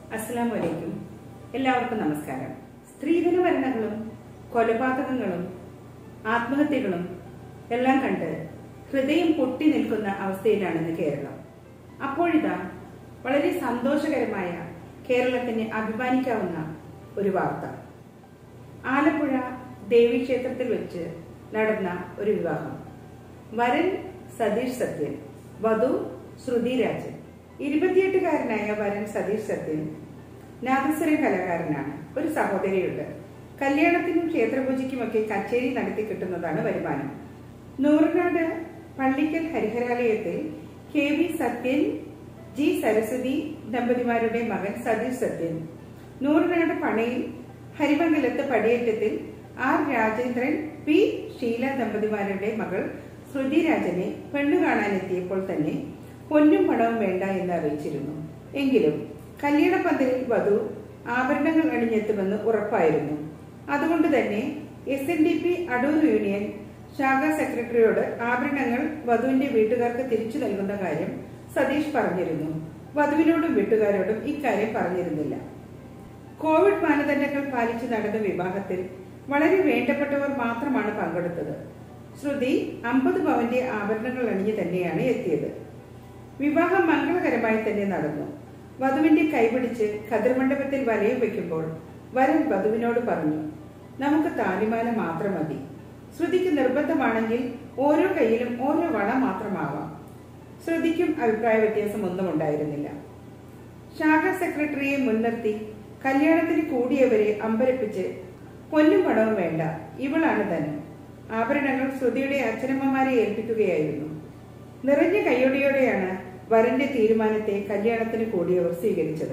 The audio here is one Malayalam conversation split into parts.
അസ്സലാം വലൈക്കും എല്ലാവർക്കും നമസ്കാരം സ്ത്രീധന മരണങ്ങളും കൊലപാതകങ്ങളും ആത്മഹത്യകളും എല്ലാം കണ്ട് ഹൃദയം പൊട്ടി നിൽക്കുന്ന അവസ്ഥയിലാണിന്ന് കേരളം അപ്പോഴിതാ വളരെ സന്തോഷകരമായ കേരളത്തിന് അഭിമാനിക്കാവുന്ന ഒരു വാർത്ത ആലപ്പുഴ ദേവീക്ഷേത്രത്തിൽ വെച്ച് നടന്ന ഒരു വിവാഹം വരൻ സതീഷ് സത്യൻ വധു ശ്രുതി രാജൻ ഇരുപത്തിയെട്ടുകാരനായ വരൻ സതീഷ് സത്യൻ നാദസ്വര കലാകാരനാണ് ഒരു സഹോദരിയുണ്ട് കല്യാണത്തിനും ക്ഷേത്രപൂജയ്ക്കുമൊക്കെ കച്ചേരി നടത്തി കിട്ടുന്നതാണ് വരുമാനം നൂറിനാട് പള്ളിക്കൽ ഹരിഹരാലയത്തിൽ K V Sathyan G Saraswathi ദമ്പതിമാരുടെ മകൻ സതീഷ് സത്യൻ നൂറിനാട് പണയിൽ ഹരിമംഗലത്ത് പടിയേറ്റത്തിൽ ആർ രാജേന്ദ്രൻ പി ഷീല ദമ്പതിമാരുടെ മകൾ ശ്രുതി രാജനെ പെണ്ണു കാണാനെത്തിയപ്പോൾ തന്നെ പൊന്നും പണവും വേണ്ട എന്ന് അറിയിച്ചിരുന്നു എങ്കിലും കല്യാണപ്പന്തലിൽ വധു ആഭരണങ്ങൾ അണിഞ്ഞെത്തുമെന്ന് ഉറപ്പായിരുന്നു അതുകൊണ്ട് തന്നെ S N D P Adoor union ശാഖാ സെക്രട്ടറിയോട് ആഭരണങ്ങൾ വധുവിന്റെ വീട്ടുകാർക്ക് തിരിച്ചു നൽകുന്ന കാര്യം സതീഷ് പറഞ്ഞിരുന്നു വധുവിനോടും വീട്ടുകാരോടും ഇക്കാര്യം പറഞ്ഞിരുന്നില്ല കോവിഡ് മാനദണ്ഡങ്ങൾ പാലിച്ച് നടന്ന വിവാഹത്തിൽ വളരെ വേണ്ടപ്പെട്ടവർ മാത്രമാണ് പങ്കെടുത്തത് ശ്രുതി അമ്പത് പവന്റെ ആഭരണങ്ങൾ അണിഞ്ഞ് തന്നെയാണ് എത്തിയത് വിവാഹം മംഗളകരമായി തന്നെ നടന്നു വധുവിന്റെ കൈപിടിച്ച് കതിർമണ്ഡപത്തിൽ വലയം വെക്കുമ്പോൾ വരൻ വധുവിനോട് പറഞ്ഞു നമുക്ക് താലിമാല മാത്രം മതി ശ്രുതിക്ക് നിർബന്ധമാണെങ്കിൽ ഓരോ കയ്യിലും ഓരോ വള മാത്രമാവാം ശ്രുതിക്കും അഭിപ്രായ വ്യത്യാസം ഒന്നും ഉണ്ടായിരുന്നില്ല ശാഖാ സെക്രട്ടറിയെ മുൻനിർത്തി കല്യാണത്തിന് കൂടിയവരെ അമ്പരപ്പിച്ച് പൊന്നും പണവും വേണ്ട ഇവളാണ് ധനം ആഭരണങ്ങൾ ശ്രുതിയുടെ അച്ഛനമ്മമാരെ ഏൽപ്പിക്കുകയായിരുന്നു നിറഞ്ഞ കൈയോടെയോടെയാണ് വരന്റെ തീരുമാനത്തെ കല്യാണത്തിന് കൂടിയവർ സ്വീകരിച്ചത്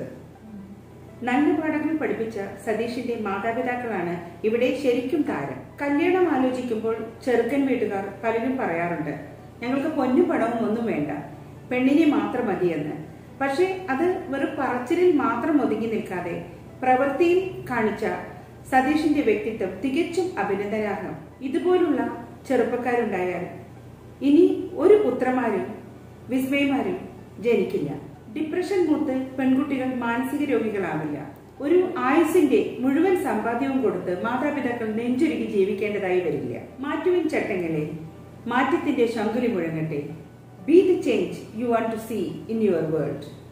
നല്ല പാഠങ്ങൾ പഠിപ്പിച്ച സതീഷിന്റെ മാതാപിതാക്കളാണ് ഇവിടെ ശരിക്കും താരം കല്യാണം ആലോചിക്കുമ്പോൾ ചെറുക്കൻ വീട്ടുകാർ പലരും പറയാറുണ്ട് ഞങ്ങൾക്ക് പൊന്നും പണവും ഒന്നും വേണ്ട പെണ്ണിനെ മാത്രം മതിയെന്ന് പക്ഷേ അത് വെറും പറച്ചിലിൽ മാത്രം ഒതുങ്ങി നിൽക്കാതെ പ്രവൃത്തിയിൽ കാണിച്ച സതീഷിന്റെ വ്യക്തിത്വം തികച്ചും അഭിനന്ദനാർഹം ഇതുപോലുള്ള ചെറുപ്പക്കാരുണ്ടായാൽ ഇനി ഒരു പുത്രമാരും വിസ്മയമാരും ജനിക്കില്ല ഡിപ്രഷൻ മൂത്ത് പെൺകുട്ടികൾ മാനസിക രോഗികളാവില്ല ഒരു ആയുസിന്റെ മുഴുവൻ സമ്പാദ്യവും കൊടുത്ത് മാതാപിതാക്കൾ നെഞ്ചുരുകി ജീവിക്കേണ്ടതായി വരില്ല മാറ്റുവിൻ ചട്ടങ്ങളെ മാറ്റത്തിന്റെ ശങ്കുലി മുഴങ്ങട്ടെ be the change you want to see in your world